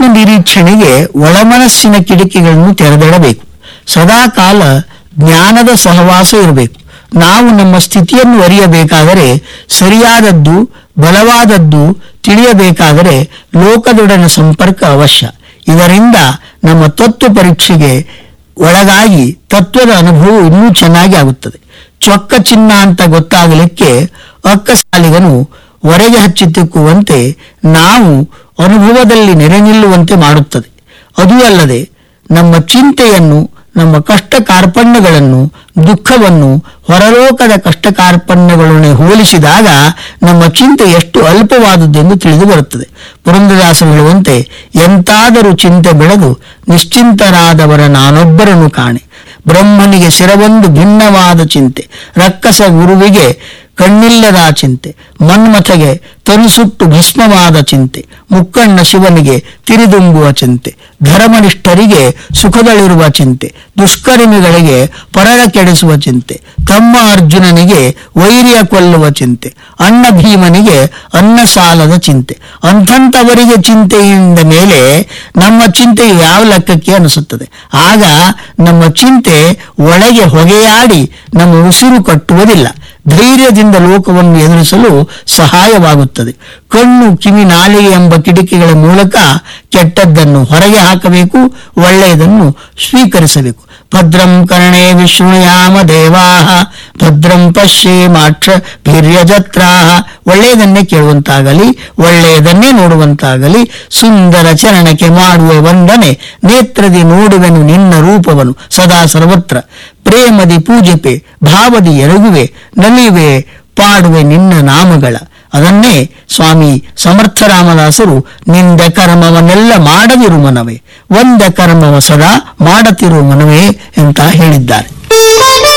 ನಿರೀಕ್ಷಣೆಗೆ ಒಳಮನಸ್ಸಿನ ಕಿಟಕಿಗಳನ್ನು ತೆರೆದಿಡಬೇಕು ಸದಾ ಕಾಲ ಜ್ಞಾನದ ಸಹವಾಸ ಇರಬೇಕು ನಾವು ನಮ್ಮ ಸ್ಥಿತಿಯನ್ನು ಅರಿಯಬೇಕಾದರೆ ಸರಿಯಾದದ್ದು ಬಲವಾದದ್ದು ತಿಳಿಯಬೇಕಾದರೆ ಲೋಕದೊಡನೆ ಸಂಪರ್ಕ ಅವಶ್ಯ ಇದರಿಂದ ನಮ್ಮ ತತ್ವ ಪರೀಕ್ಷೆಗೆ ಒಳಗಾಗಿ ತತ್ವದ ಅನುಭವ ಇನ್ನೂ ಚೆನ್ನಾಗಿ ಆಗುತ್ತದೆ ಚೊಕ್ಕ ಚಿನ್ನ ಅಂತ ಗೊತ್ತಾಗಲಿಕ್ಕೆ ಅಕ್ಕಸಾಲಿಗನು ಹೊರಗೆ ಹಚ್ಚಿ ತಿಕ್ಕುವಂತೆ ನಾವು ಅನುಭವದಲ್ಲಿ ನೆರೆ ನಿಲ್ಲುವಂತೆ ಮಾಡುತ್ತದೆ ಅದೂ ಅಲ್ಲದೆ ನಮ್ಮ ಚಿಂತೆಯನ್ನು ನಮ್ಮ ಕಷ್ಟ ಕಾರ್ಪಣ್ಯಗಳನ್ನು ದುಃಖವನ್ನು ಹೊರಲೋಕದ ಕಷ್ಟ ಕಾರ್ಪಣ್ಯಗಳೊಡನೆ ಹೋಲಿಸಿದಾಗ ನಮ್ಮ ಚಿಂತೆ ಎಷ್ಟು ಅಲ್ಪವಾದದ್ದೆಂದು ತಿಳಿದು ಬರುತ್ತದೆ ಪುರಂದರದಾಸರು ಹೇಳುವಂತೆ ಎಂತಾದರೂ ಚಿಂತೆ ಬೆಳೆದು ನಿಶ್ಚಿಂತರಾದವರ ನಾನೊಬ್ಬರನ್ನು ಕಾಣೆ ಬ್ರಹ್ಮನಿಗೆ ಶಿರವೊಂದು ಭಿನ್ನವಾದ ಚಿಂತೆ ರಕ್ಕಸ ಗುರುವಿಗೆ ಕಣ್ಣಿಲ್ಲದ ಚಿಂತೆ ಮನ್ಮಥಗೆ ತನುಸುಟ್ಟು ಭಸ್ಮವಾದ ಚಿಂತೆ ಮುಕ್ಕಣ್ಣ ಶಿವನಿಗೆ ತಿರಿದುಂಬುವ ಚಿಂತೆ ಧರ್ಮನಿಷ್ಠರಿಗೆ ಸುಖಗಳಿರುವ ಚಿಂತೆ ದುಷ್ಕರ್ಮಿಗಳಿಗೆ ಪರರ ಕೆಡಿಸುವ ಚಿಂತೆ ತಮ್ಮ ಅರ್ಜುನನಿಗೆ ವೈರ್ಯ ಕೊಲ್ಲುವ ಚಿಂತೆ ಅಣ್ಣ ಭೀಮನಿಗೆ ಅನ್ನ ಸಾಲದ ಚಿಂತೆ ಅಂಥಂಥವರಿಗೆ ಚಿಂತೆಯಿಂದ ಮೇಲೆ ನಮ್ಮ ಚಿಂತೆಯು ಯಾವ ಲೆಕ್ಕಕ್ಕೆ ಅನಿಸುತ್ತದೆ ಆಗ ನಮ್ಮ ಚಿಂತೆ ಒಳಗೆ ಹೊಗೆಯಾಡಿ ನಮ್ಮ ಉಸಿರು ಕಟ್ಟುವುದಿಲ್ಲ ಧೈರ್ಯದಿಂದ ಲೋಕವನ್ನು ಎದುರಿಸಲು ಸಹಾಯವಾಗುತ್ತದೆ ಕಣ್ಣು ಕಿವಿ ನಾಲಿಗೆ ಎಂಬ ಕಿಟಕಿಗಳ ಮೂಲಕ ಕೆಟ್ಟದ್ದನ್ನು ಹೊರಗೆ ಹಾಕಬೇಕು ಒಳ್ಳೆಯದನ್ನು ಸ್ವೀಕರಿಸಬೇಕು ಭದ್ರಂ ಕರ್ಣೇ ವಿಷ್ಣುಯಾಮ ದೇವಾ ಭದ್ರಂ ಪಶ್ಯೇ ಮಾಕ್ಷ ಭೀರ್ಯಜತ್ರಾಹ ಒಳ್ಳೆಯದನ್ನೇ ಕೇಳುವಂತಾಗಲಿ ಒಳ್ಳೆಯದನ್ನೇ ನೋಡುವಂತಾಗಲಿ ಸುಂದರ ಚರಣಕ್ಕೆ ಮಾಡುವ ವಂದನೆ ನೇತ್ರದಿ ನೋಡುವೆನು ನಿನ್ನ ರೂಪವನು ಸದಾ ಸರ್ವತ್ರ ಪ್ರೇಮದಿ ಪೂಜಿಪೆ ಭಾವದಿ ಎರಗುವೆ ನಲಿವೆ ಪಾಡುವೆ ನಿನ್ನ ನಾಮಗಳ ಅದನ್ನೇ ಸ್ವಾಮಿ ಸಮರ್ಥರಾಮದಾಸರು ನಿಂದ ಕರ್ಮವನ್ನೆಲ್ಲ ಮಾಡದಿರು ಮನವೇ ಒಂದ ಕರ್ಮವ ಸದಾ ಮಾಡತಿರು ಮನವೇ ಅಂತ ಹೇಳಿದ್ದಾರೆ